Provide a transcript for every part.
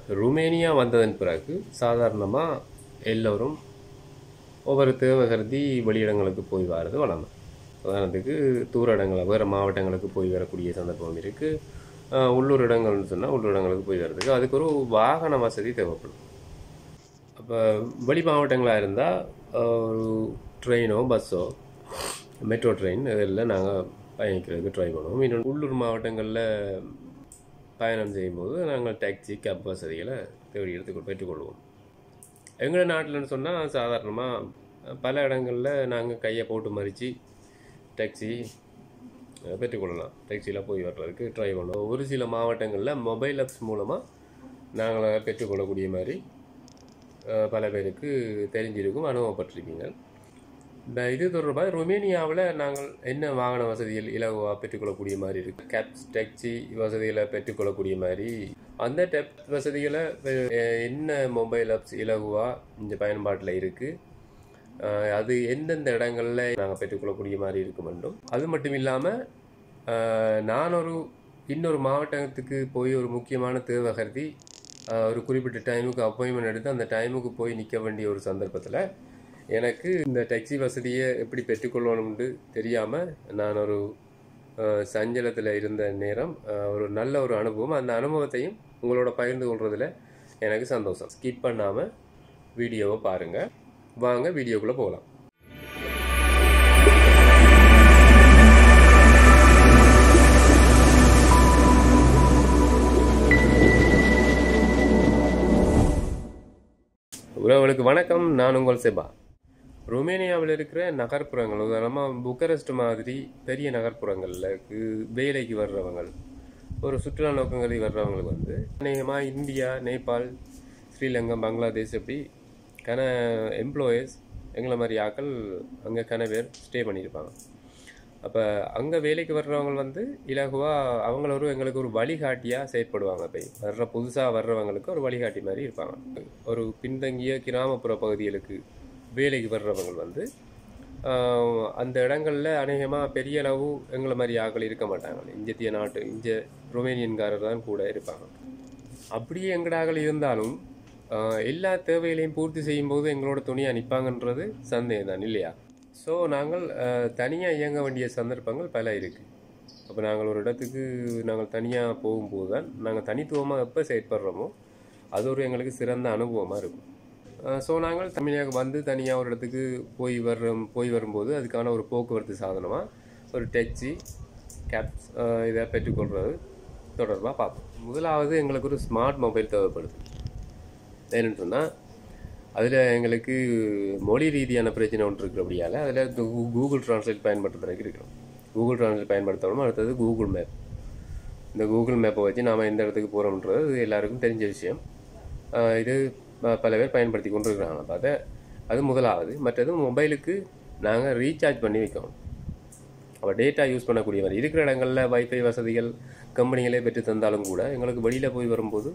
Romania வந்ததன் பிறகு சாதாரணமாக எல்லோரும் ஒவ்வொரு தேவை கருதி வெளியிடங்களுக்கு போய் வர்றது வளமை உதாரணத்துக்கு தூர இடங்கள் வேறு மாவட்டங்களுக்கு போய் வரக்கூடிய சந்தர்ப்பம் இருக்குது உள்ளூர் இடங்கள்னு சொன்னால் உள்ளூர் இடங்களுக்கு போய் வர்றதுக்கு அதுக்கு ஒரு வாகன வசதி தேவைப்படும் அப்போ வெளி மாவட்டங்களாக இருந்தால் ஒரு ட்ரெயினோ பஸ்ஸோ மெட்ரோ ட்ரெயின் இதெல்லாம் நாங்கள் பயணிக்கிறதுக்கு ட்ரை பண்ணுவோம் இன்னொன்று உள்ளூர் மாவட்டங்களில் பயணம் செய்யும்போது நாங்கள் டாக்ஸி கேப் வசதிகளை தேடி எடுத்து பெற்றுக்கொள்வோம் எங்கள் நாட்டில்னு சொன்னால் சாதாரணமாக பல இடங்களில் நாங்கள் கையை போட்டு மறித்து டாக்ஸி அஹ், பெற்றுக்கொள்ளலாம் டாக்ஸியில் போய் வர்றதுக்கு ட்ரை பண்ணுவோம் ஒரு சில மாவட்டங்களில் மொபைல் ஆப்ஸ் மூலமாக நாங்கள் பெற்றுக்கொள்ளக்கூடிய மாதிரி அஹ், பல பேருக்கு தெரிஞ்சிருக்கும் அனுபவப்பட்டிருக்கீங்க இந்த இது தொடர்பாக ரொமேனியாவில் நாங்கள் என்ன வாகன வசதிகள் இலகுவாக பெற்றுக்கொள்ளக்கூடிய மாதிரி இருக்குது கேப்ஸ் டாக்ஸி வசதிகளை பெற்றுக்கொள்ளக்கூடிய மாதிரி அந்த டெப் வசதிகளை அஹ், என்ன மொபைல் ஆப்ஸ் இலகுவாக இந்த பயன்பாட்டில் இருக்குது அது எந்தெந்த இடங்களில் நாங்கள் பெற்றுக்கொள்ளக்கூடிய மாதிரி இருக்க வேண்டும் அது மட்டும் இல்லாமல் நான் ஒரு இன்னொரு மாவட்டத்துக்கு போய் ஒரு முக்கியமான தேவை கருதி அஹ், ஒரு குறிப்பிட்ட டைமுக்கு அப்பாயின்மெண்ட் எடுத்து அந்த டைமுக்கு போய் நிற்க வேண்டிய ஒரு சந்தர்ப்பத்தில் எனக்கு இந்த டாக்ஸி வசதியை எப்படி பெற்றுக்கொள்ளணும்னு தெரியாமல் நான் ஒரு சஞ்சலத்தில் இருந்த நேரம் அஹ், ஒரு நல்ல ஒரு அனுபவம் அந்த அனுபவத்தையும் உங்களோட பகிர்ந்து கொள்றதுல எனக்கு சந்தோஷம் ஸ்கிப் பண்ணாமல் வீடியோவை பாருங்கள் வாங்க வீடியோக்குள்ளே போகலாம் உறவுகளுக்கு வணக்கம் நான் உங்கள் செபா ருமேனியாவில் இருக்கிற நகர்ப்புறங்கள் உதாரணமாக புக்கரெஸ்ட் மாதிரி பெரிய நகர்ப்புறங்களில் வேலைக்கு வர்றவங்க ஒரு சுற்றுலா நோக்கங்களை வர்றவங்களுக்கு வந்து அநேகமாக இந்தியா நேபாள் ஸ்ரீலங்கா பங்களாதேஷ் இப்படி கன எம்ப்ளாயர்ஸ் எங்களை மாதிரி ஆட்கள் அங்கே கன பேர் ஸ்டே பண்ணியிருப்பாங்க அப்போ அங்கே வேலைக்கு வர்றவங்க வந்து இலகுவாக அவங்கள ஒரு எங்களுக்கு ஒரு வழிகாட்டியாக செயற்படுவாங்க இப்போ வர்ற புதுசாக வர்றவங்களுக்கு ஒரு வழிகாட்டி மாதிரி இருப்பாங்க ஒரு பின்தங்கிய கிராமப்புற பகுதிகளுக்கு வேலைக்கு வர்றவங்க வந்து ஆஹ், அந்த இடங்களில் அநேகமாக பெரிய அளவு எங்களை மாதிரி ஆட்கள் இருக்க மாட்டாங்க இந்திய நாட்டு இந்திய ருமேனியன்காரர் தான் கூட இருப்பாங்க அப்படியே எங்கடாக இருந்தாலும் ஆஹ், எல்லா தேவைகளையும் பூர்த்தி செய்யும்போது எங்களோட துணியாக நிற்பாங்கன்றது சந்தேகம் தான் இல்லையா ஸோ நாங்கள் தனியாக இயங்க வேண்டிய சந்தர்ப்பங்கள் பல இருக்குது அப்போ நாங்கள் ஒரு இடத்துக்கு நாங்கள் தனியாக போகும்போது தான் நாங்கள் தனித்துவமாக எப்போ செயற்படுறோமோ அது ஒரு எங்களுக்கு சிறந்த அனுபவமாக இருக்கும் ஸோ நாங்கள் தமிழக வந்து தனியாக ஒரு இடத்துக்கு போய் வர்றோம் போய் வரும்போது அதுக்கான ஒரு போக்குவரத்து சாதனமாக ஒரு டெக்ஸி கேப்ஸ் இதை பெற்றுக்கொள்வது தொடர்பாக பார்ப்போம் முதலாவது எங்களுக்கு ஒரு ஸ்மார்ட் மொபைல் தேவைப்படுது ஏன்னு சொன்னால் அதில் எங்களுக்கு மொழி ரீதியான பிரச்சனை ஒன்று இருக்கிறபடியால் அதில் கூகுள் ட்ரான்ஸ்லேட் பயன்படுத்துறதுக்கு இருக்கிறோம் கூகுள் ட்ரான்ஸ்லேட் பயன்படுத்தணும் அடுத்தது கூகுள் மேப் இந்த கூகுள் மேப்பை வச்சு நாம் எந்த இடத்துக்கு போகிறோம்ன்றது இது எல்லாருக்கும் தெரிஞ்ச விஷயம் ஆஹ் இது ப- பல பேர் பயன்படுத்தி கொண்டு இருக்கிறாங்க அப்ப அதை அது முதலாவது மற்றது மொபைலுக்கு நாங்கள் ரீசார்ஜ் பண்ணி வைக்கணும் அப்போ டேட்டா யூஸ் பண்ணக்கூடிய மாதிரி இருக்கிற இடங்களில் வைஃபை வசதிகள் கம்பெனிகளே பெற்று தந்தாலும் கூட எங்களுக்கு வெளியில் போய் வரும்போது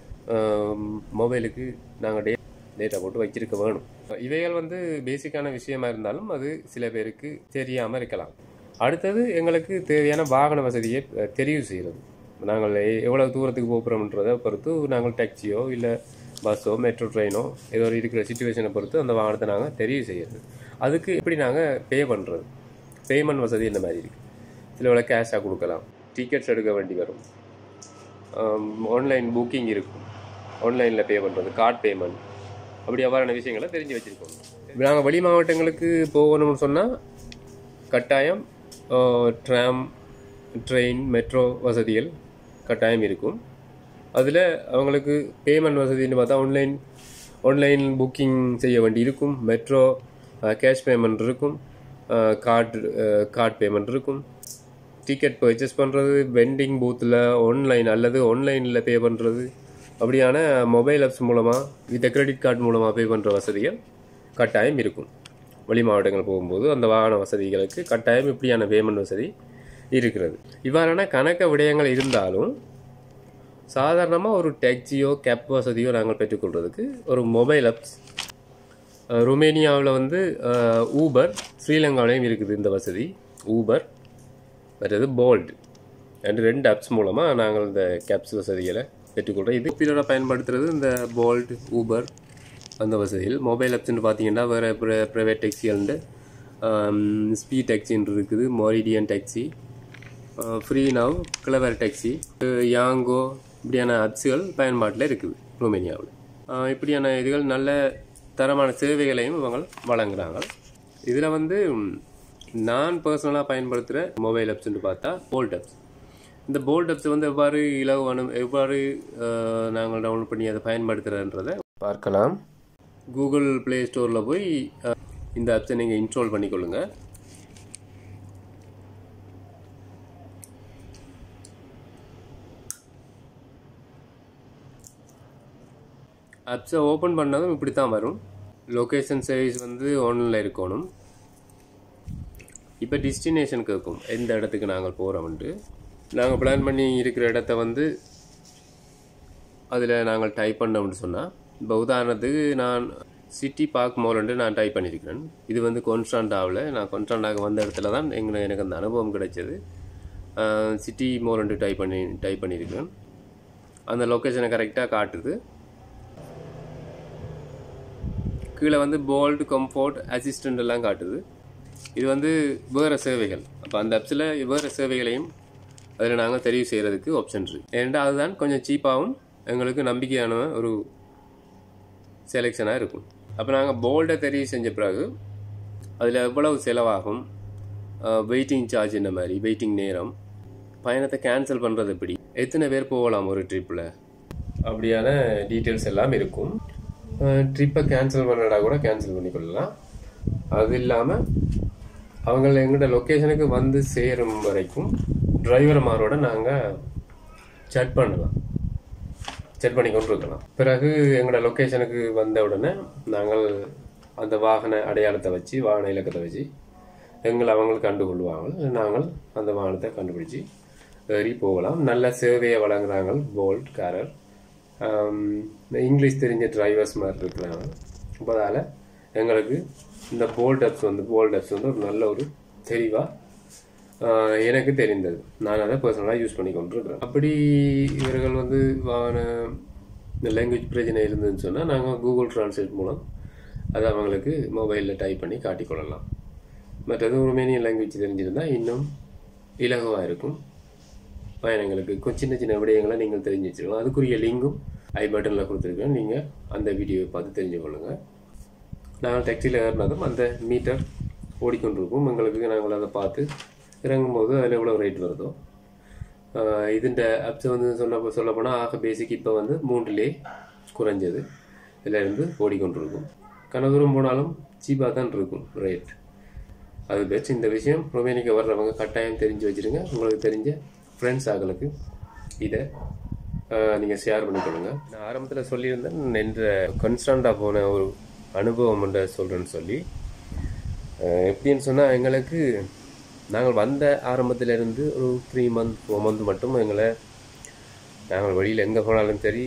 மொபைலுக்கு நாங்கள் டே டேட்டா போட்டு வச்சிருக்க வேணும் இவைகள் வந்து பேசிக்கான விஷயமா இருந்தாலும் அது சில பேருக்கு தெரியாமல் இருக்கலாம் அடுத்தது எங்களுக்கு தேவையான வாகன வசதியை அஹ், தெரிவு செய்கிறது நாங்கள் எ- எவ்வளவு தூரத்துக்கு போகிறோம்ன்றதை பொறுத்து நாங்கள் டாக்ஸியோ இல்லை பஸ்ஸோ மெட்ரோ ட்ரெயினோ ஏதோ ஒரு இருக்கிற சுச்சுவேஷனை பொறுத்து அந்த வாகனத்தை நாங்கள் தெரிவு செய்யறது அதுக்கு எப்படி நாங்கள் பே பண்ணுறது பேமெண்ட் வசதி இந்த மாதிரி இருக்குது சில வேளை கேஷாக கொடுக்கலாம் டிக்கெட்ஸ் எடுக்க வேண்டி வரும் ஆன்லைன் புக்கிங் இருக்கும் ஆன்லைனில் பே பண்ணுறது கார்ட் பேமெண்ட் அப்படி அவ்வாறான விஷயங்களை தெரிஞ்சு வச்சுருக்கோம் நாங்கள் வெளி மாவட்டங்களுக்கு போகணும்னு சொன்னால் கட்டாயம் ட்ராம் ட்ரெயின் மெட்ரோ வசதிகள் கட்டாயம் இருக்கும் அதில் அவங்களுக்கு பேமெண்ட் வசதின்னு பார்த்தா ஆன்லைன் ஆன்லைன் புக்கிங் செய்ய வேண்டி இருக்கும் மெட்ரோ கேஷ் பேமெண்ட் இருக்கும் கார்டு கார்டு பேமெண்ட் இருக்கும் டிக்கெட் பர்ச்சேஸ் பண்ணுறது வெண்டிங் பூத்தில் ஆன்லைன் அல்லது ஆன்லைனில் பே பண்ணுறது அப்படியான மொபைல் ஆப்ஸ் மூலமாக வித் கிரெடிட் கார்டு மூலமாக பே பண்ணுற வசதிகள் கட்டாயம் இருக்கும் வெளி மாவட்டங்கள் போகும்போது அந்த வாகன வசதிகளுக்கு கட்டாயம் இப்படியான பேமெண்ட் வசதி இருக்கிறது இவ்வாறான கணக்க விடயங்கள் இருந்தாலும் சாதாரணமாக ஒரு டாக்ஸியோ கேப் வசதியோ நாங்கள் பெற்றுக்கொள்றதுக்கு ஒரு மொபைல் ஆப்ஸ் ருமேனியாவில் வந்து ஊபர் ஸ்ரீலங்காவிலையும் இருக்குது இந்த வசதி ஊபர் மற்றது போல்ட் ரெண்டு ரெண்டு ஆப்ஸ் மூலமாக நாங்கள் இந்த கேப்ஸ் வசதிகளை பெற்றுக்கொள்கிறேன் இது பிறரை பயன்படுத்துறது இந்த போல்ட் ஊபர் அந்த வசதியில் மொபைல் ஆப்ஸ்ன்னு பார்த்தீங்கன்னா வேறு ப்ரைவேட் டேக்ஸிகள்ண்டு ஸ்பீட் டேக்ஸின்னு இருக்குது மொரிடியன் taxi free now clever taxi Yango இப்படியான ஆப்ஸுகள் பயன்பாட்டில் இருக்குது ருமேனியாவில் இப்படியான இதுகள் நல்ல தரமான சேவைகளையும் இவங்க வழங்குறாங்க இதில் வந்து ம், நான் பர்சனலாக பயன்படுத்துகிற மொபைல் ஆப்ஸ்ன்னு பார்த்தா போல்ட் ஆப்ஸ் இந்த போல்ட் ஆப்ஸ் வந்து எவ்வாறு இலவான எவ்வாறு அஹ், நாங்கள் டவுன்லோட் பண்ணி அதை பயன்படுத்துகிறன்றதை பார்க்கலாம் கூகுள் ப்ளே ஸ்டோரில் போய் அஹ், இந்த ஆப்ஸை நீங்கள் இன்ஸ்டால் பண்ணிக்கொள்ளுங்க ஆப்ஸை ஓப்பன் பண்ணதும் இப்படி தான் வரும் லொக்கேஷன் சர்வீஸ் வந்து ஆன்லைனில் இருக்கணும் இப்போ டெஸ்டினேஷன் கேட்கும் எந்த இடத்துக்கு நாங்கள் போகிறோம்ன்ட்டு நாங்கள் பிளான் பண்ணி இருக்கிற இடத்த வந்து அதில் நாங்கள் டைப் பண்ணோம்னு சொன்னால் இப்போ உதாரணத்துக்கு நான் சிட்டி பார்க் மோலன்ட்டு நான் டைப் பண்ணியிருக்கிறேன் இது வந்து கொன்ஸ்டாண்டாவில் நான் கொன்ஸ்டாண்டாக வந்த இடத்துல தான் எங்க எனக்கு அந்த அனுபவம் கிடைச்சது சிட்டி மோலன்ட்டு டைப் பண்ணி டைப் பண்ணியிருக்கிறேன் அந்த லொக்கேஷனை கரெக்டாக காட்டுது கீழே வந்து போல்ட் கம்ஃபோர்ட் அசிஸ்டன்ட் எல்லாம் காட்டுது இது வந்து வேறு சேவைகள் அப்போ அந்த ஆப்ஸில் வேறு சேவைகளையும் அதில் நாங்கள் தெரிவு செய்கிறதுக்கு ஆப்ஷன் இருக்கு ஏன்டா அதுதான் கொஞ்சம் சீப்பாகவும் எங்களுக்கு நம்பிக்கையான ஒரு செலெக்ஷனாக இருக்கும் அப்போ நாங்கள் போல்டை தெரிவு செஞ்ச பிறகு அதில் எவ்வளவு செலவாகும் வெயிட்டிங் சார்ஜ் இந்த மாதிரி வெயிட்டிங் நேரம் பயணத்தை கேன்சல் பண்ணுறது எப்படி எத்தனை பேர் போகலாம் ஒரு ட்ரிப்பில் அப்படியான டீட்டெயில்ஸ் எல்லாம் இருக்கும் ட்ரிப்பை கேன்சல் பண்ணடா கூட கேன்சல் பண்ணிக்கொள்ளலாம் அது இல்லாமல் அவங்க எங்கள்கிட்ட லொக்கேஷனுக்கு வந்து சேரும் வரைக்கும் டிரைவர்மாரோட நாங்கள் செட் பண்ணலாம் செட் பண்ணி கொண்டு இருக்கலாம் பிறகு எங்களோட லொக்கேஷனுக்கு வந்த உடனே நாங்கள் அந்த வாகன அடையாளத்தை வச்சு வாகன இலக்கத்தை வச்சு எங்களை அவங்களுக்கு கண்டுகொள்வாங்க நாங்கள் அந்த வாகனத்தை கண்டுபிடிச்சி ஏறி போகலாம் நல்ல சேவையை வழங்குறாங்க போல்ட் காரர் இங்கிலீஷ் தெரிஞ்ச டிரைவர்ஸ் மாதிரி இருக்கிறாங்க அப்போ அதால் எங்களுக்கு இந்த போல்ட் அப்ஸ் வந்து போல்ட் அப்ஸ் வந்து ஒரு நல்ல ஒரு தெளிவாக எனக்கு தெரிந்தது நான் அதை பர்சனலாக யூஸ் பண்ணி கொண்டிருக்கிறேன் அப்படி இவர்கள் வந்து வாகன இந்த லாங்குவேஜ் பிரச்சனை இருந்ததுன்னு சொன்னால் நாங்கள் கூகுள் டிரான்ஸ்லேட் மூலம் அதை அவங்களுக்கு மொபைலில் டைப் பண்ணி காட்டிக்கொள்ளலாம் மற்றது ருமேனியன் லாங்குவேஜ் தெரிஞ்சிருந்தால் இன்னும் இலகுவாக இருக்கும் பயணங்களுக்கு கொ- சின்ன சின்ன விடயங்களை நீங்கள் தெரிஞ்சு வச்சுக்கலாம் அதுக்குரிய லிங்கும் ஐ பட்டனில் கொடுத்துருக்கேன் நீங்கள் அந்த வீடியோவை பார்த்து தெரிஞ்சு கொள்ளுங்கள் நாங்கள் டாக்ஸியில் ஏறினதும் அந்த மீட்டர் ஓடிக்கொண்டிருக்கும் எங்களுக்கு நாங்கள் அதை பார்த்து இறங்கும்போது அதில் எவ்வளோ ரேட் வருதோ இதுண்ட அப்ஸ் வந்து சொன்ன சொல்லப்போனால் ஆக பேசிக் இப்போ வந்து மூன்றிலே குறைஞ்சது இதில் இருந்து ஓடிக்கொண்டிருக்கும் கனதூரம் போனாலும் சீப்பாக தான் இருக்கும் ரேட் அது பெஸ்ட் இந்த விஷயம் ரொமேனிக்கு வர்றவங்க கட்டாயம் தெரிஞ்சு வச்சிருங்க உங்களுக்கு தெரிஞ்ச ஃப்ரெண்ட்ஸ் ஆகளுக்கு இதை நீங்கள் ஷேர் பண்ணிக்கொள்ளுங்க நான் ஆரம்பத்தில் சொல்லியிருந்தேன் என்ற கன்ஸ்டண்ட்டாக போன ஒரு அனுபவம் ஒன்றை சொல்கிறேன்னு சொல்லி அஹ், எப்படின்னு சொன்னால் எங்களுக்கு நாங்கள் வந்த ஆரம்பத்துல இருந்து ஒரு த்ரீ மந்த் ஃபோர் மந்த் மட்டும் எங்களை நாங்கள் வெளியில் எங்கே போனாலும் சரி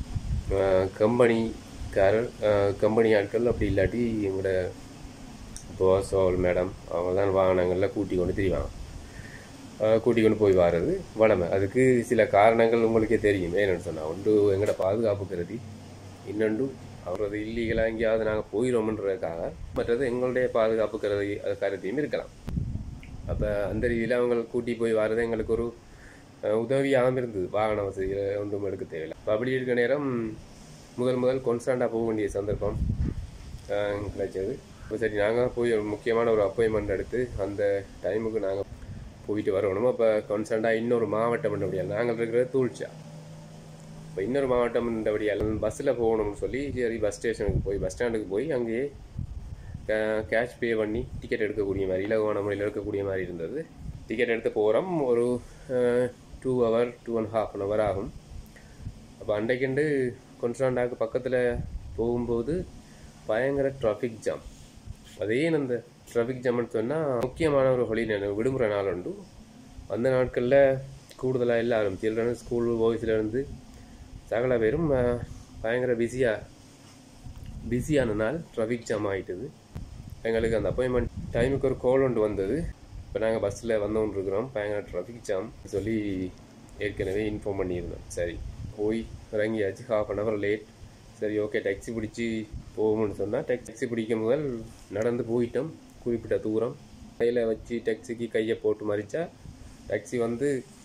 கம்பெனிக்காரர் கம்பெனி ஆட்கள் அப்படி இல்லாட்டி எங்களோட பாஸ் அவள் மேடம் அவங்க தான் வாகனங்களில் கூட்டி கொண்டு திரிவாங்க அஹ் கூட்டி கொண்டு போய் வாரது வளமை அதுக்கு சில காரணங்கள் உங்களுக்கே தெரியும் ஏன்னு சொன்னால் ஒன்று எங்களோட பாதுகாப்பு கருதி இன்னொன்று அவரது இல்லீகலாக எங்கேயாவது நாங்கள் போயிடுவோம்ன்றதுக்காக மற்றது எங்களுடைய பாதுகாப்பு கருதி அது கருதியும் இருக்கலாம் அப்போ அந்த ரீதியில் அவங்க கூட்டி போய் வர்றது எங்களுக்கு ஒரு அஹ், உதவியாகவும் இருந்தது வாகன வசதிகளை ஒன்றும் எடுக்க தேவையில்லை அப்போ அப்படி இருக்க நேரம் முதல் முதல் கொன்ஸ்டாண்டாக போக வேண்டிய சந்தர்ப்பம் அஹ், கிடைச்சது இப்போ சரி நாங்கள் போய் ஒரு முக்கியமான ஒரு அப்பாயின்மெண்ட் எடுத்து அந்த டைமுக்கு நாங்கள் போயிட்டு வரணும் அப்போ கொன்ஸ்டாண்டாக இன்னொரு மாவட்டம் பண்ணபடியால் நாங்கள் இருக்கிறது தூழ்ச்சா இப்போ இன்னொரு மாவட்டம் இருந்தபடியால் பஸ்ஸில் போகணும்னு சொல்லி சரி பஸ் ஸ்டேஷனுக்கு போய் பஸ் ஸ்டாண்டுக்கு போய் அங்கேயே கேஷ் பே பண்ணி டிக்கெட் எடுக்கக்கூடிய மாதிரி இலகுவான முறையில் எடுக்கக்கூடிய மாதிரி இருந்தது டிக்கெட் எடுத்து போகிறோம் ஒரு two hour two and half an hour ஆகும் அப்போ அன்றைக்கண்டு கொன்ஸ்டாண்டாக்கு பக்கத்தில் போகும்போது பயங்கர டிராஃபிக் ஜாம் அதே அந்த டிராஃபிக் ஜாம்னு சொன்னால் முக்கியமான ஒரு ஹொலிடே விடுமுறை நாள் உண்டு அந்த நாட்களில் கூடுதலாக எல்லாரும் சில்ட்ரன் ஸ்கூல் பாய்ஸ்லேருந்து சகல பேரும் அஹ், பயங்கர பிஸியாக பிஸியான நாள் டிராஃபிக் ஜாம் ஆகிட்டுது எங்களுக்கு அந்த அப்பாயின்மெண்ட் டைமுக்கு ஒரு கால் ஒன்று வந்தது இப்போ நாங்கள் பஸ்ஸில் வந்தோன்னு இருக்கிறோம் பயங்கர டிராஃபிக் ஜாம் சொல்லி ஏற்கனவே இன்ஃபார்ம் பண்ணியிருந்தோம் சரி போய் இறங்கியாச்சு ஹாஃப் அன் ஹவர் லேட் சரி ஓகே டாக்ஸி பிடிச்சி போகும்னு சொன்னால் டாக்ஸி பிடிக்கும் முதல் நடந்து போயிட்டோம் குறிப்பிட்ட தூரம் கையில் வச்சு டாக்ஸிக்கு கையை போட்டு மறிச்சா டாக்ஸி வந்து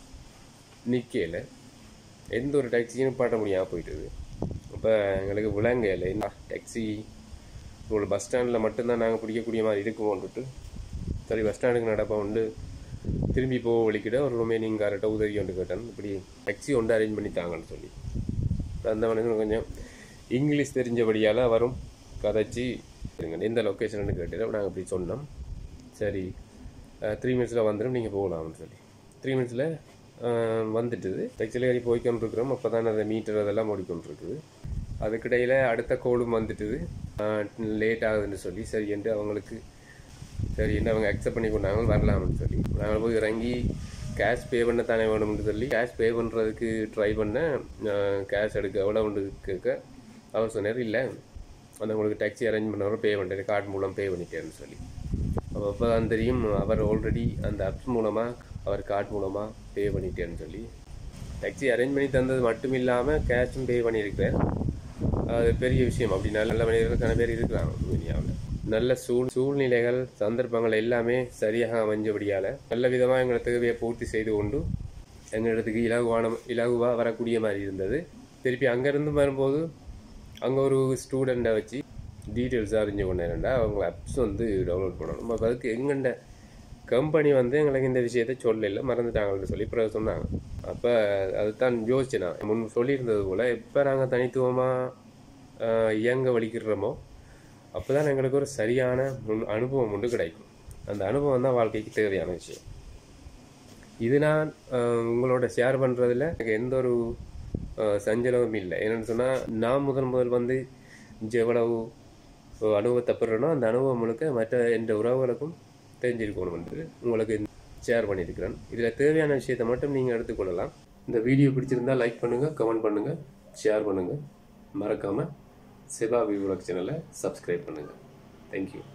நிற்கல எந்த ஒரு டாக்ஸியும் பாட்ட முடியாமல் போயிட்டுது அப்போ எங்களுக்கு விளங்கல என்ன டாக்ஸி ஒரு பஸ் ஸ்டாண்டில் மட்டும்தான் நாங்கள் பிடிக்கக்கூடிய மாதிரி இருக்குமோன்ட்டு சரி பஸ் ஸ்டாண்டுக்கு நடப்போம் உண்டு திரும்பி போக வலிக்கிட்ட ஒரு ரொமேனியன் கார்ட்ட உதவி ஒன்று கேட்டேன் இப்படி டாக்ஸி ஒன்று அரேஞ்ச் பண்ணி தாங்கன்னு சொல்லி அந்த மனுஷன் கொஞ்சம் இங்கிலீஷ் தெரிஞ்சபடியால் வரும் கதைச்சி இருங்க எந்த லொக்கேஷன் கேட்டு நாங்கள் அப்படி சொன்னோம் சரி த்ரீ மினிட்ஸில் வந்துடும் நீங்கள் போகலாம்னு சொல்லி த்ரீ மினிட்ஸில் வந்துட்டுது டெக்ஸ்டைல் ஏறி போய்க்கொண்டிருக்கிறோம் அப்போ தான் அந்த மீட்டர் அதெல்லாம் ஓடிக்கொண்டிருக்குது அதுக்கிடையில் அடுத்த கோடும் வந்துட்டுது லேட் ஆகுதுன்னு சொல்லி சரி என்று அவங்களுக்கு சரி என்ன அவங்க அக்செப்ட் பண்ணி கொண்டாங்க வரலாம்னு சொல்லி நாங்கள் போய் இறங்கி கேஷ் பே பண்ண தானே வேணும்னு சொல்லி கேஷ் பே பண்ணுறதுக்கு ட்ரை பண்ண கேஷ் எடுக்க எவ்வளோ உண்டு கேட்க அவர் சொன்னார் இல்லை அந்த உங்களுக்கு டாக்ஸி அரேஞ்ச் பண்ணவரை பே பண்ணிட்டேன் கார்டு மூலம் பே பண்ணிட்டேன்னு சொல்லி அப்போ அப்போ தான் தெரியும் அவர் ஆல்ரெடி அந்த அப்ஸ் மூலமாக அவர் கார்டு மூலமாக பே பண்ணிட்டேன்னு சொல்லி டாக்ஸி அரேஞ்ச் பண்ணி தந்தது மட்டும் இல்லாமல் கேஷும் பே பண்ணியிருக்கிறேன் அது பெரிய விஷயம் அப்படி நல்ல மனிதர்களுக்கான பேர் இருக்கிறாங்க இந்தியாவில் நல்ல சூழ் சூழ்நிலைகள் சந்தர்ப்பங்கள் எல்லாமே சரியாக அமைஞ்சபடியால் நல்ல விதமாக எங்களை தேவையை பூர்த்தி செய்து கொண்டு எங்களிடத்துக்கு இலகுவான இலகுவாக வரக்கூடிய மாதிரி இருந்தது திருப்பி அங்கேருந்து வரும்போது அங்கே ஒரு ஸ்டூடெண்ட்டை வச்சு டீட்டெயில்ஸ் அறிஞ்சு கொண்டேன்டா அவங்க அப்ஸ் வந்து டவுன்லோட் பண்ணணும் அப்போ அதுக்கு எங்கண்ட கம்பெனி வந்து எங்களுக்கு இந்த விஷயத்த சொல்லல மறந்துட்டாங்கன்னு சொல்லி பிறகு சொன்னாங்க அப்போ அதுதான் யோசிச்சு நான் முன் சொல்லியிருந்தது போல் எப்போ நாங்கள் தனித்துவமாக இயங்க வலிக்கிறோமோ அப்போ தான் எங்களுக்கு ஒரு சரியான முன் அனுபவம் ஒன்று கிடைக்கும் அந்த அனுபவம் தான் வாழ்க்கைக்கு தேவையான விஷயம் இது நான் உங்களோட ஷேர் பண்ணுறதுல எனக்கு எந்த ஒரு சஞ்சலமும் இல்லை என்னென்னு சொன்னால் நான் முதல் முதல் வந்து எவ்வளவு அனுபவத்தை பெறணும் அந்த அனுபவம் முழுக்க மற்ற எந்த உறவுகளுக்கும் தெரிஞ்சிருக்கணும் என்று உங்களுக்கு ஷேர் பண்ணியிருக்கிறேன் இதில் தேவையான விஷயத்தை மட்டும் நீங்கள் எடுத்துக்கொள்ளலாம் இந்த வீடியோ பிடிச்சிருந்தால் லைக் பண்ணுங்கள் கமெண்ட் பண்ணுங்கள் ஷேர் பண்ணுங்கள் மறக்காமல் சிவா வியூலக் சேனலை சப்ஸ்கிரைப் பண்ணுங்கள் தேங்க்யூ